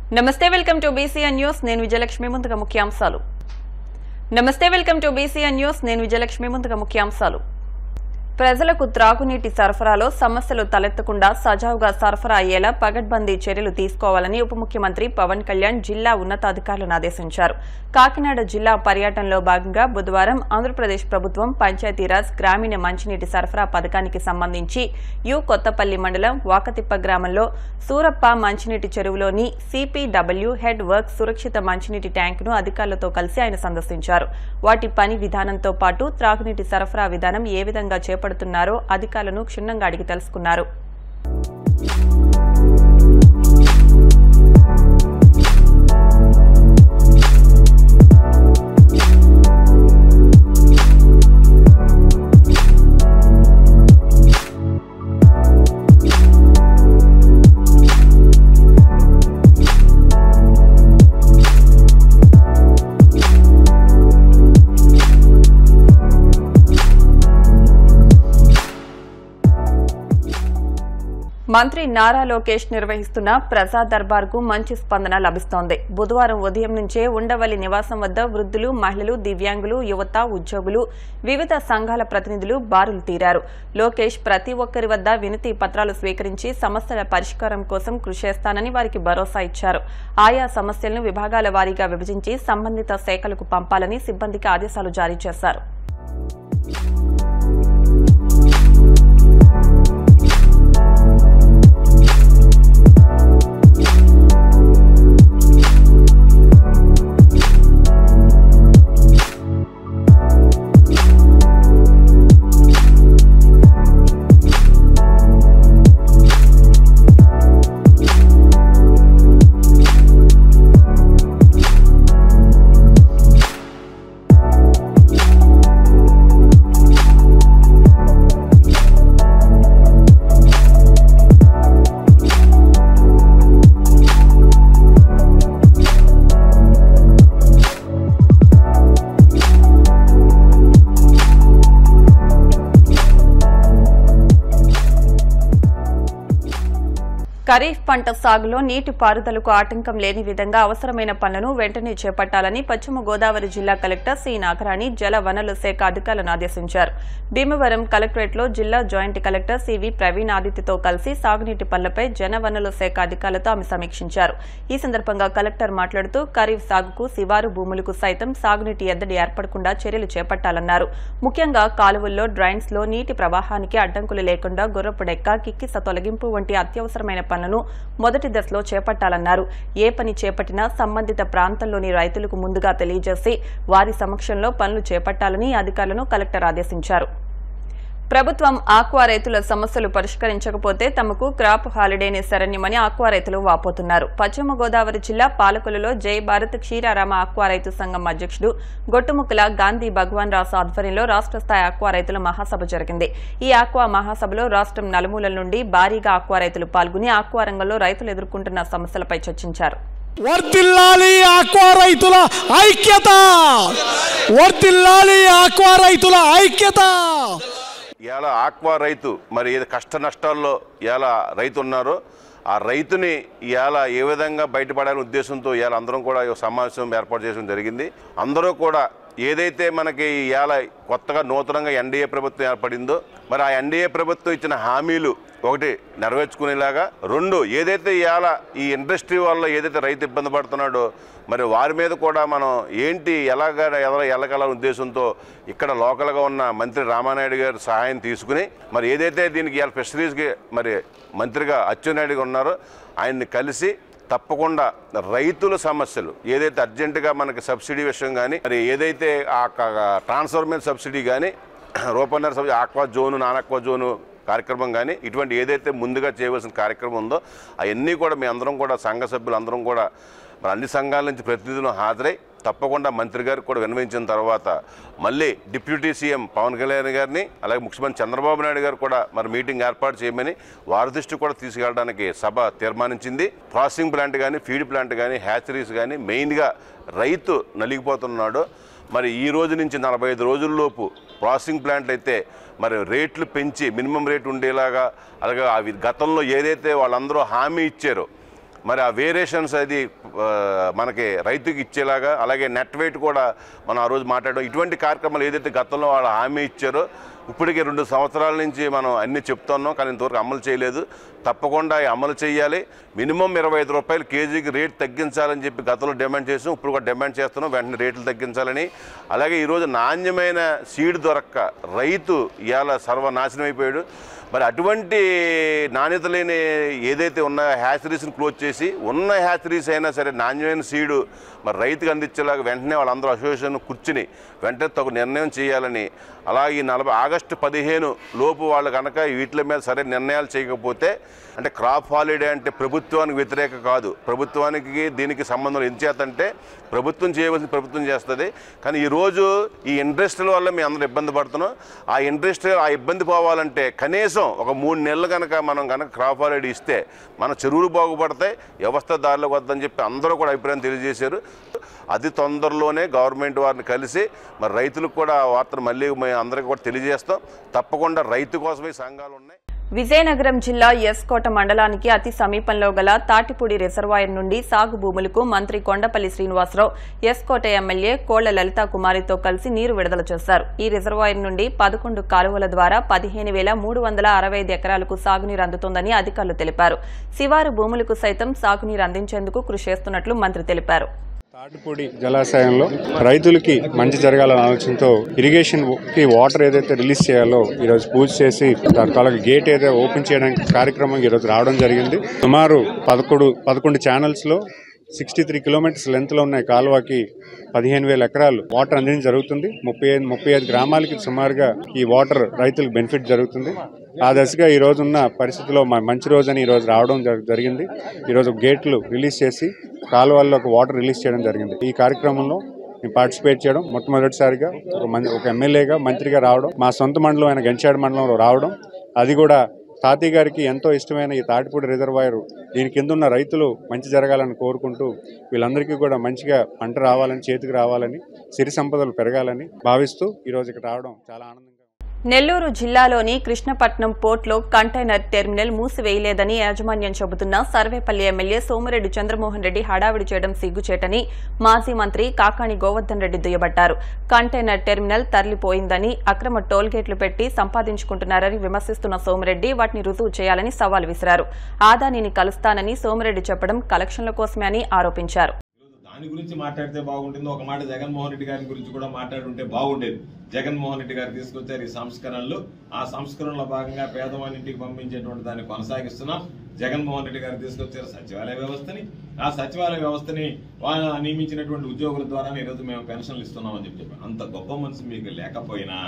నమస్తే welcome to BCN news నేను విజయలక్ష్మి ముందుగా ముఖ్యాంశాలు నమస్తే వెల్కమ్ టు బీసీఎన్ న్యూస్ నేను విజయలక్ష్మి ముందుగా ముఖ్యాంశాలు ప్రజలకు త్రాగునీటి సరఫరాలో సమస్యలు తలెత్తకుండా సజావుగా సరఫరా అయ్యేలా పగడ్బందీ చర్యలు తీసుకోవాలని ఉప ముఖ్యమంత్రి పవన్ కళ్యాణ్ జిల్లా ఉన్నతాధికారులను ఆదేశించారు కాకినాడ జిల్లా పర్యటనలో భాగంగా బుధవారం ఆంధ్రప్రదేశ్ ప్రభుత్వం పంచాయతీరాజ్ గ్రామీణ మంచినీటి సరఫరా పథకానికి సంబంధించి యు కొత్తపల్లి మండలం వాకతిప్ప గ్రామంలో సూరప్ప మంచినీటి చెరువులోని సిపిడబ్ల్యూ హెడ్ వర్క్ సురక్షిత మంచినీటి ట్యాంకును అధికారులతో కలిసి ఆయన సందర్శించారు వాటి పని విధానంతో పాటు త్రాగునీటి సరఫరా విధానం ఏ విధంగా చేపడుతున్నారో అధికారులను క్షుణ్ణంగా అడిగి తెలుసుకున్నారు మంత్రి నారా లోకేష్ నిర్వహిస్తున్న ప్రజా దర్బార్ కు మంచి స్పందన లభిస్తోంది బుధవారం ఉదయం నుంచే ఉండవల్లి నివాసం వద్ద వృద్ధులు మహిళలు దివ్యాంగులు యువత ఉద్యోగులు వివిధ సంఘాల ప్రతినిధులు బారులు తీరారు లోకేష్ ప్రతి ఒక్కరి వద్ద వినతి పత్రాలు స్వీకరించి సమస్యల పరిష్కారం కోసం కృషి చేస్తానని వారికి భరోసా ఇచ్చారు ఆయా సమస్యలను విభాగాల వారీగా విభజించి సంబంధిత శాఖలకు పంపాలని సిబ్బందికి ఆదేశాలు జారీ చేశారు ఖరీఫ్ పంట సాగులో నీటి పారుదలకు ఆటంకం లేని విధంగా అవసరమైన పనులను వెంటనే చేపట్టాలని పశ్చిమ గోదావరి జిల్లా కలెక్టర్ సి నాగరాణి జల వనరుల శాఖ అధికారులను ఆదేశించారు భీమవరం కలెక్టరేట్లో జిల్లా జాయింట్ కలెక్టర్ సివి ప్రవీణ్ ఆదిత్యతో కలిసి సాగునీటి పనులపై జన వనరుల శాఖ అధికారులతో ఆమె సమీక్షించారు ఈ సందర్భంగా కలెక్టర్ మాట్లాడుతూ ఖరీఫ్ సాగుకు శివారు భూములకు సైతం సాగునీటి ఎద్దడి ఏర్పడకుండా చర్యలు చేపట్టాలన్నారు ముఖ్యంగా కాలువల్లో డ్రైన్స్ లో నీటి ప్రవాహానికి అడ్డంకులు లేకుండా గుర్రపుడెక్క కిక్కిస తొలగింపు వంటి అత్యవసరమైన పనులను మొదటి దశలో చేపట్టాలన్నారు ఏ పని చేపట్టినా సంబంధిత ప్రాంతంలోని రైతులకు ముందుగా తెలియజేసి వారి సమక్షంలో పనులు చేపట్టాలని అధికారులను కలెక్టర్ ఆదేశించారు ప్రభుత్వం ఆక్వా రైతుల సమస్యలు పరిష్కరించకపోతే తమకు క్రాప్ హాలిడేనే శరణ్యమని ఆక్వా రైతులు వాపోతున్నారు పశ్చిమ గోదావరి జిల్లా పాలకులలో జై భారత్ క్షీరారామ ఆక్వా రైతు సంఘం అధ్యక్షుడు గొట్టుముక్కల గాంధీ భగవాన్ రాసు ఆధ్వర్యంలో రాష్ట్ర స్థాయి ఆక్వా రైతుల మహాసభ జరిగింది ఈ ఆక్వా మహాసభలో రాష్ట్రం నలుమూలల నుండి భారీగా ఆక్వా రైతులు పాల్గొని ఆక్వా రంగంలో రైతులు ఎదుర్కొంటున్న సమస్యలపై చర్చించారు వర్దిల్లాలి ఆక్వా రైతుల ఐక్యత వర్దిల్లాలి ఆక్వా రైతుల ఐక్యత ఇలా ఆక్వా రైతు మరి ఏది కష్ట నష్టాల్లో ఇలా రైతు ఉన్నారో ఆ రైతుని ఇవాళ ఏ విధంగా బయటపడాలనే ఉద్దేశంతో ఇవాళ అందరం కూడా ఈ సమావేశం ఏర్పాటు చేయడం జరిగింది అందరూ కూడా ఏదైతే మనకి ఇవాళ కొత్తగా నూతనంగా ఎన్డీఏ ప్రభుత్వం ఏర్పడిందో మరి ఆ ఎన్డీఏ ప్రభుత్వం ఇచ్చిన హామీలు ఒకటి నెరవేర్చుకునేలాగా రెండు ఏదైతే ఇవాళ ఈ ఇండస్ట్రీ వల్ల ఏదైతే రైతు ఇబ్బంది పడుతున్నాడో మరి వారి మీద కూడా మనం ఏంటి ఎలాగ ఎలా ఎలాగల ఉద్దేశంతో ఇక్కడ లోకల్గా ఉన్న మంత్రి రామానాయుడు గారి సహాయం తీసుకుని మరి ఏదైతే దీనికి ఇవాళ ఫిషరీస్కి మరి మంత్రిగా అచ్చెన్నాయుడు ఉన్నారో ఆయన్ని కలిసి తప్పకుండా రైతుల సమస్యలు ఏదైతే అర్జెంటుగా మనకి సబ్సిడీ విషయం కానీ మరి ఏదైతే ఆ ట్రాన్స్ఫర్మేషన్ సబ్సిడీ కానీ రూపన్నర subsidy aqua zone non aqua zone కార్యక్రమం కానీ ఇటువంటి ఏదైతే ముందుగా చేయవలసిన కార్యక్రమం ఉందో అవన్నీ కూడా మీ అందరం కూడా సంఘ సభ్యులు అందరం కూడా మరి అన్ని సంఘాల నుంచి ప్రతినిధులు హాజరై తప్పకుండా మంత్రి గారికి కూడా విన్నవించిన తర్వాత మళ్ళీ డిప్యూటీ సీఎం పవన్ కళ్యాణ్ గారిని అలాగే ముఖ్యమంత్రి చంద్రబాబు నాయుడు గారు కూడా మరి మీటింగ్ ఏర్పాటు చేయమని వారి దృష్టి కూడా తీసుకెళ్ళడానికి సభ తీర్మానించింది ప్రాసెసింగ్ ప్లాంట్ కానీ ఫీడ్ ప్లాంట్ కానీ హ్యాచరీస్ కానీ మెయిన్గా రైతు నలిగిపోతున్నాడు మరి ఈ రోజు నుంచి నలభై ఐదు రోజుల్లోపు ప్రాసెసింగ్ ప్లాంట్లు అయితే మరి రేట్లు పెంచి మినిమం రేట్ ఉండేలాగా అలాగే అవి గతంలో ఏదైతే వాళ్ళందరూ హామీ ఇచ్చారో మరి ఆ వేరియేషన్స్ అది ఆ, మనకి రైతుకి ఇచ్చేలాగా అలాగే నెట్ వెయిట్ కూడా మనం ఆ రోజు మాట్లాడడం ఇటువంటి కార్యక్రమాలు ఏదైతే గతంలో వాళ్ళు హామీ ఇచ్చారో ఇప్పటికే రెండు సంవత్సరాల నుంచి మనం అన్ని చెప్తున్నాం కానీ ఇంతవరకు అమలు చేయలేదు తప్పకుండా అవి అమలు చేయాలి మినిమం ఇరవై ఐదు రూపాయలు కేజీకి రేట్ తగ్గించాలని చెప్పి గతంలో డిమాండ్ చేసాం ఇప్పుడు కూడా డిమాండ్ చేస్తున్నాం వెంటనే రేట్లు తగ్గించాలని అలాగే ఈరోజు నాణ్యమైన సీడ్ దొరక్క రైతు ఇవాళ సర్వనాశనం అయిపోయాడు మరి అటువంటి నాణ్యత లేని ఏదైతే ఉన్నాయో హ్యాచరీస్ని క్లోజ్ చేసి ఉన్న హ్యాచరీస్ అయినా సరే నాణ్యమైన సీడు మరి రైతుకు అందించేలాగా వెంటనే వాళ్ళందరూ అసోసియేషన్ కూర్చుని వెంటనే తగు నిర్ణయం చేయాలని అలాగే ఈ నలభై ఆగస్టు పదిహేను లోపు వాళ్ళు కనుక వీటి మీద సరే నిర్ణయాలు చేయకపోతే అంటే క్రాప్ హాలిడే అంటే ప్రభుత్వానికి వ్యతిరేక కాదు ప్రభుత్వానికి దీనికి సంబంధం ఎంచేతంటే ప్రభుత్వం చేయవలసిన ప్రభుత్వం చేస్తుంది కానీ ఈరోజు ఈ ఇండస్ట్రీల వల్ల మేము అందరూ ఇబ్బంది పడుతున్నాం ఆ ఇండస్ట్రీ ఆ ఇబ్బంది పోవాలంటే కనీసం ఒక మూడు నెలలు కనుక మనం కనుక క్రాప్ హాలిడే ఇస్తే మన చెరువులు బాగుపడతాయి వ్యవస్థ దారిలోకి వద్దని చెప్పి అందరూ కూడా అభిప్రాయం తెలియజేశారు అతి తొందరలోనే గవర్నమెంట్ వారిని కలిసి మరి రైతులకు కూడా ఆ వార్తను మళ్ళీ మేము అందరికీ కూడా తెలియజేస్తాం తప్పకుండా రైతు కోసమే ఈ సంఘాలు ఉన్నాయి విజయనగరం జిల్లా ఎస్కోట మండలానికి అతి సమీపంలో గల తాటిపూడి రిజర్వాయర్ నుండి సాగు భూములకు మంత్రి కొండపల్లి శ్రీనివాసరావు ఎస్కోట ఎమ్మెల్యే కోళ్ల లలితా కుమారితో కలిసి నీరు విడుదల చేశారు ఈ రిజర్వాయర్ నుండి పదకొండు కాలువల ద్వారా పదిహేను వేల మూడు వందల అరవై ఐదు ఎకరాలకు సాగునీరు అందుతుందని అధికారులు తెలిపారు శివారు భూములకు సైతం సాగునీరు అందించేందుకు కృషి చేస్తున్నట్లు మంత్రి తెలిపారు తాటిపూడి జలాశయంలో రైతులకి మంచి జరగాలనే ఆలోచనతో ఇరిగేషన్ కి వాటర్ ఏదైతే రిలీజ్ చేయాలో ఈరోజు పూజ చేసి దాని తాలూకు గేట్ ఏదైతే ఓపెన్ చేయడానికి కార్యక్రమం ఈరోజు రావడం జరిగింది సుమారు పదకొండు పదకొండు ఛానల్స్ లో సిక్స్టీ త్రీ కిలోమీటర్స్ లెంత్ లో ఉన్న ఈ కాలువకి పదిహేను వేల ఎకరాలు వాటర్ అందించడం జరుగుతుంది ముప్పై ఐదు ముప్పై ఐదు గ్రామాలకి సుమారుగా ఈ వాటర్ రైతులకు బెనిఫిట్ జరుగుతుంది ఆ దశగా ఈ రోజు ఉన్న పరిస్థితిలో మ- మంచి రోజు అని ఈ రోజు రావడం జరి- జరిగింది ఈ రోజు గేట్లు రిలీజ్ చేసి కాలువల్లోకి వాటర్ రిలీజ్ చేయడం జరిగింది ఈ కార్యక్రమంలో నేను పార్టిసిపేట్ చేయడం మొట్టమొదటిసారిగా ఒక మంది ఒక ఎమ్మెల్యేగా మంత్రిగా రావడం మా సొంత మండలం అయిన గంచాడు మండలంలో రావడం అది కూడా తాతయ్య గారికి ఎంతో ఇష్టమైన ఈ తాటిపూడి రిజర్వాయర్ దీని కింద ఉన్న రైతులు మంచి జరగాలని కోరుకుంటూ వీళ్ళందరికీ కూడా మంచిగా పంట రావాలని చేతికి రావాలని సిరి సంపదలు పెరగాలని భావిస్తూ ఈరోజు ఇక్కడ రావడం చాలా ఆనందంగా ఉంది. నెల్లూరు జిల్లాలోని కృష్ణపట్నం పోర్టులో కంటైనర్ టెర్మినల్ మూసివేయలేదని యాజమాన్యం చెబుతున్న సర్వేపల్లి ఎమ్మెల్యే సోమిరెడ్డి చంద్రమోహన్ రెడ్డి హడావిడి చేయడం సిగ్గుచేటని మాజీ మంత్రి కాకాణి గోవర్ధన్ రెడ్డి దుయ్యబట్టారు కంటైనర్ టెర్మినల్ తరలిపోయిందని అక్రమ టోల్గేట్లు పెట్టి సంపాదించుకుంటున్నారని విమర్శిస్తున్న సోమిరెడ్డి వాటిని రుజువు చేయాలని సవాల్ విసిరారు ఆదానిని కలుస్తానని సోమిరెడ్డి చెప్పడం కలెక్షన్ల కోసమే అని ఆరోపించారు ఈరోజు దాని గురించి మాట్లాడితే బాగుంటుంది ఒక మాట జగన్మోహన్ రెడ్డి గారి గురించి కూడా మాట్లాడుంటే బాగుండేది జగన్మోహన్ రెడ్డి గారు తీసుకొచ్చారు ఈ సంస్కరణలు ఆ సంస్కరణలో భాగంగా పేదవాని ఇంటికి పంపించేటువంటి దాన్ని కొనసాగిస్తున్నాం జగన్మోహన్ రెడ్డి గారు తీసుకొచ్చారు సచివాలయ వ్యవస్థని ఆ సచివాలయ వ్యవస్థని వాళ్ళ నియమించినటువంటి ఉద్యోగుల ద్వారా ఈరోజు మేము పెన్షన్లు ఇస్తున్నామని చెప్పి చెప్పారు అంత గొప్ప మనసు మీకు లేకపోయినా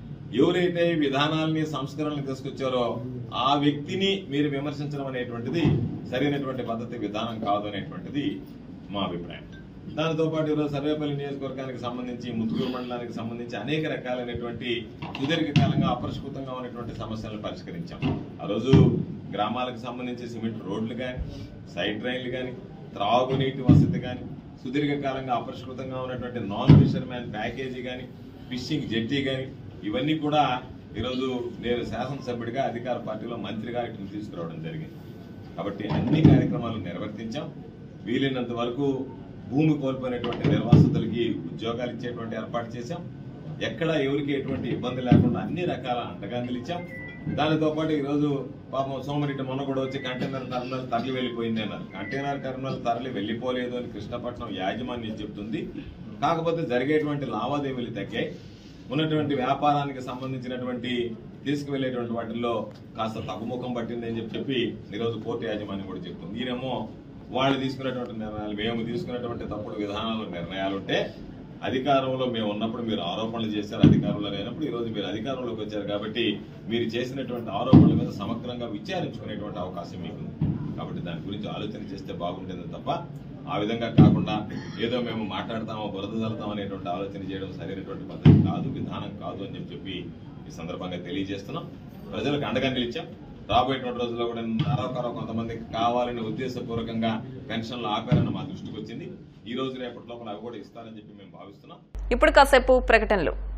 ఎవరైతే ఈ విధానాల్ని సంస్కరణలు తీసుకొచ్చారో ఆ వ్యక్తిని మీరు విమర్శించడం అనేటువంటిది సరైనటువంటి పద్ధతి విధానం కాదు అనేటువంటిది మా అభిప్రాయం దానితో పాటు ఈరోజు సర్వేపల్లి నియోజకవర్గానికి సంబంధించి ముత్తుకూరు మండలానికి సంబంధించి అనేక రకాలైనటువంటి సుదీర్ఘకాలంగా అపరిష్కృతంగా ఉన్నటువంటి సమస్యలను పరిష్కరించాం ఆ రోజు గ్రామాలకు సంబంధించి సిమెంట్ రోడ్లు కానీ సైడ్ డ్రైన్లు కానీ త్రాగునీటి వసతి కానీ సుదీర్ఘకాలంగా అపరిష్కృతంగా ఉన్నటువంటి నాన్ ఫిషర్ మ్యాన్ ప్యాకేజీ కానీ ఫిషింగ్ జెట్టి కానీ ఇవన్నీ కూడా ఈరోజు నేను శాసనసభ్యుడిగా అధికార పార్టీలో మంత్రిగా ఇటు తీసుకురావడం జరిగింది కాబట్టి అన్ని కార్యక్రమాలు నిర్వర్తించాం వీలైనంత వరకు భూమి కోల్పోయినటువంటి నిర్వాసితులకి ఉద్యోగాలు ఇచ్చేటువంటి ఏర్పాటు చేశాం ఎక్కడ ఎవరికి ఎటువంటి ఇబ్బంది లేకుండా అన్ని రకాల అండగాందులు ఇచ్చాం దానితో పాటు ఈరోజు పాపం సోమరెడ్డి మొన్న కూడా వచ్చి కంటైనర్ టర్మినల్ తరలి వెళ్ళిపోయింది అన్నారు కంటైనర్ టర్మినల్ తరలి వెళ్ళిపోలేదు అని కృష్ణపట్నం యాజమాన్యం చెప్తుంది కాకపోతే జరిగేటువంటి లావాదేవీలు తగ్గాయి ఉన్నటువంటి వ్యాపారానికి సంబంధించినటువంటి తీసుకువెళ్లేటువంటి వాటిల్లో కాస్త తగ్గుముఖం పట్టింది అని చెప్పి చెప్పి ఈరోజు కోర్టు యాజమాన్యం కూడా చెప్తుంది ఈయనేమో వాళ్ళు తీసుకున్నటువంటి నిర్ణయాలు మేము తీసుకున్నటువంటి తప్పుడు విధానాలు నిర్ణయాలు ఉంటే అధికారంలో మేము ఉన్నప్పుడు మీరు ఆరోపణలు చేశారు అధికారంలో లేనప్పుడు ఈ రోజు మీరు అధికారంలోకి వచ్చారు కాబట్టి మీరు చేసినటువంటి ఆరోపణల మీద సమగ్రంగా విచారించుకునేటువంటి అవకాశం మీకు ఉంది కాబట్టి దాని గురించి ఆలోచన చేస్తే బాగుంటుంది తప్ప ఆ విధంగా కాకుండా ఏదో మేము మాట్లాడతామో బురద జల్లుతాం అనేటువంటి ఆలోచన చేయడం సరైనటువంటి పద్ధతి కాదు విధానం కాదు అని చెప్పి చెప్పి ఈ సందర్భంగా తెలియజేస్తున్నాం ప్రజలకు అండగా నిలిచాం రాబోయేటువంటి రోజుల్లో కూడా అరవకరవ కొంతమందికి కావాలని ఉద్దేశపూర్వకంగా పెన్షన్లు ఆపారని మా దృష్టికి వచ్చింది ఈ రోజు రేపటి లోపల అవి కూడా ఇస్తారని చెప్పి మేము భావిస్తున్నాం ఇప్పుడు కాసేపు ప్రకటనలు